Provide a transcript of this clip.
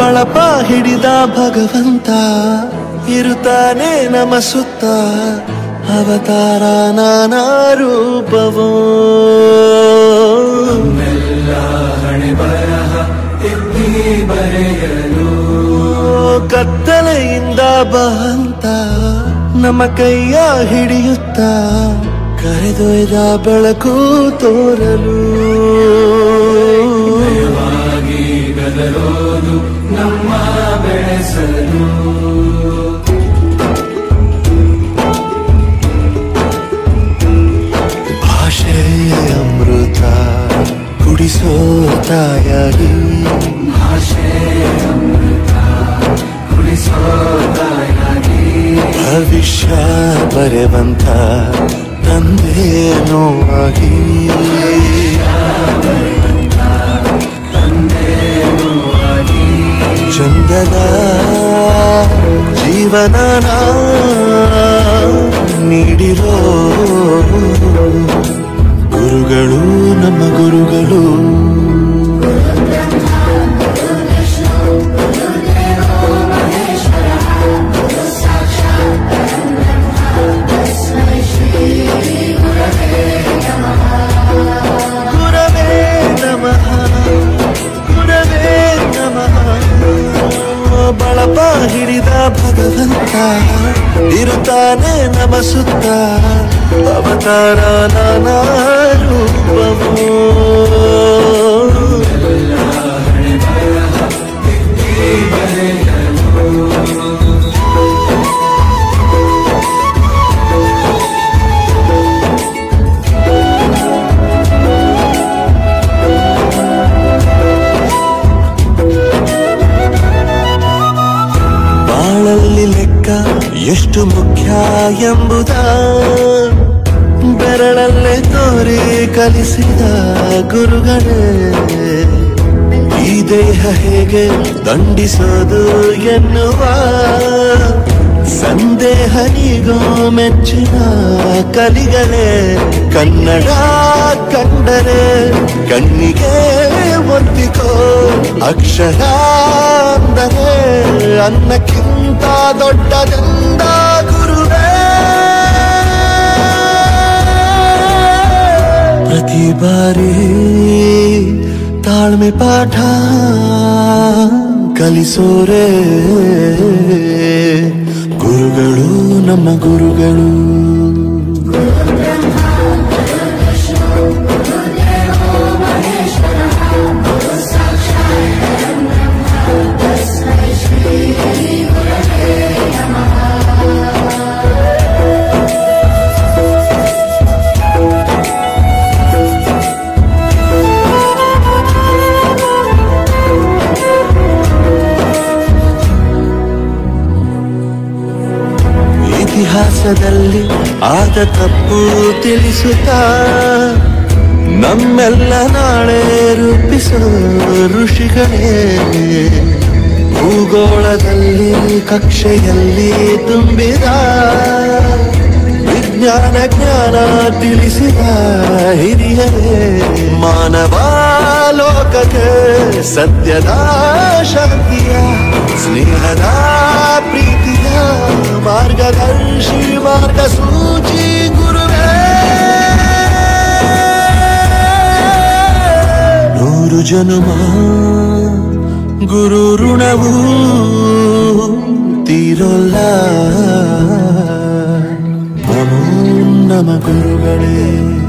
ಬಳಪ ಹಿಡಿದ ಭಗವಂತ ಇರುತ್ತಾನೆ ನಮ ಸುತ್ತ ಅವತಾರ ನಾನಾ ರೂಪವೋ ಕತ್ತಲೆಯಿಂದ ಬಂತ ನಮ್ಮ ಕೈಯ ಹಿಡಿಯುತ್ತ ಕರೆದೊಯ್ದ ಬೆಳಕು ತೋರಲು ಭಾಷೆಯ ಅಮೃತ ಕುಡಿಸೋ ತಾಯಾಗಿ ಭವಿಷ್ಯ ಬರೆವಂತ ತಂದೇನೋ ಆಗಿ ಚಂದದ ಜೀವನನ ನೀಡಿರೋ ಗುರುಗಳು ನಮ್ಮ ಗುರುಗಳು ಗುರವೇ ನಮಃ ಗುರವೇ ನಮಃ ಬಳಪ ಹಿಡಿದ ಭಗವಂತ ಇರುತ್ತಾನೆ ನಮ ಸುತ್ತ ಅವತಾರ ನಾನಾ ರೂಪವೋ ಬಾಳಲ್ಲಿ ಲೆಕ್ಕ ಎಷ್ಟು ಮುಖ್ಯ ಎಂಬುದ ಬೆರಳಲ್ಲೇ ತೋರಿ ಕಲಿಸಿದ ಗುರುಗಳೇ ಈ ದೇಹ ಹೇಗೆ ದಂಡಿಸೋದು ಎನ್ನುವ ಸಂದೇಹ ನೀಗೋ ಮೆಚ್ಚಿನ ಕಲಿಗಳೇ ಕನ್ನಡ ಕಂಡರೆ ಕಣ್ಣಿಗೆ ಒತ್ತಿಕೋ ಅಕ್ಷರ ಅಂದರೆ ಅನ್ನಕ್ಕಿಂತ ದೊಡ್ಡದೆಂದ ಗುರುವೇ ಪ್ರತಿ ಬಾರಿ ತಾಳ್ಮೆ ಪಾಠ ಕಲಿಸೋರೆ ಗುರುಗಳು ನಮ್ಮ ಗುರುಗಳು ಇತಿಹಾಸದಲ್ಲಿ ಆದ ತಪ್ಪು ತಿಳಿಸುತ್ತಾ ನಮ್ಮೆಲ್ಲ ನಾಳೆ ರೂಪಿಸೋ ಋಷಿಗಳೇ ಭೂಗೋಳದಲ್ಲಿ ಕಕ್ಷೆಯಲ್ಲಿ ತುಂಬಿದ ವಿಜ್ಞಾನ ಜ್ಞಾನ ತಿಳಿಸಿದ ಹಿರಿಯರೇ ಮಾನವ ಲೋಕಕ್ಕೆ ಸತ್ಯದ ಶಾಂತಿಯ ಸ್ನೇಹದ ಪ್ರೀತಿಯ ಮಾರ್ಗದರ್ಶಿ ಮಾರ್ಗಸೂಚಿ ಗುರುವೇ ನೂರು ಜನುಮ ಗುರು ಋಣವು ತೀರೋಲ್ಲ ನಮೋ ನಮ ಗುರುಗಳೇ